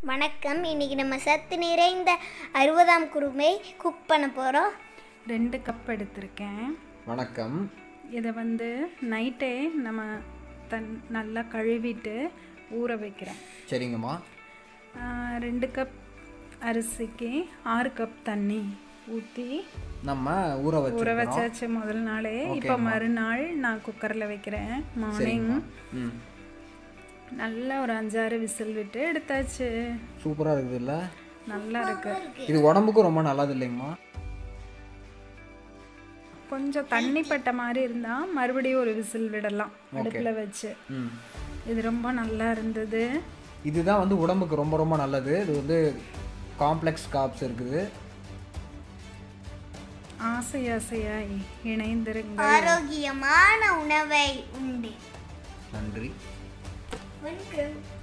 வணக்கம் இன்னைக்கு நம்ம சத்து நிறைந்த அறுபதாம் குருமை குக் பண்ண போகிறோம் ரெண்டு கப் எடுத்திருக்கேன் வணக்கம் இதை வந்து நைட்டே நம்ம தன் நல்லா கழுவிட்டு ஊற வைக்கிறேன் சரிங்கம்மா ஆஹ் ரெண்டு கப் அரிசிக்கு ஆறு கப் தண்ணி ஊற்றி நம்ம ஊற ஊற வச்சு வச்சாச்சு முதல் நாளே இப்போ மறுநாள் நான் குக்கரில் வைக்கிறேன் மார்னிங் ம் நல்லா ஒரு அஞ்சாறு விசில் விட்டு எடுத்தாச்சு சூப்பராக இருக்குது இல்லை நல்லா இருக்கு இது உடம்புக்கும் ரொம்ப நல்லது இல்லைங்கம்மா கொஞ்சம் தண்ணி பட்ட மாதிரி இருந்தால் மறுபடியும் ஒரு விசில் விடலாம் அடுப்பில் வச்சு ம் இது ரொம்ப நல்லா இருந்தது இதுதான் வந்து உடம்புக்கு ரொம்ப ரொம்ப நல்லது இது வந்து காம்ப்ளெக்ஸ் காப்ஸ் இருக்குது ஆசை ஆசையாய் இணைந்திருங்கள் ஆரோக்கியமான உணவை உண்டு நன்றி வணக்கம்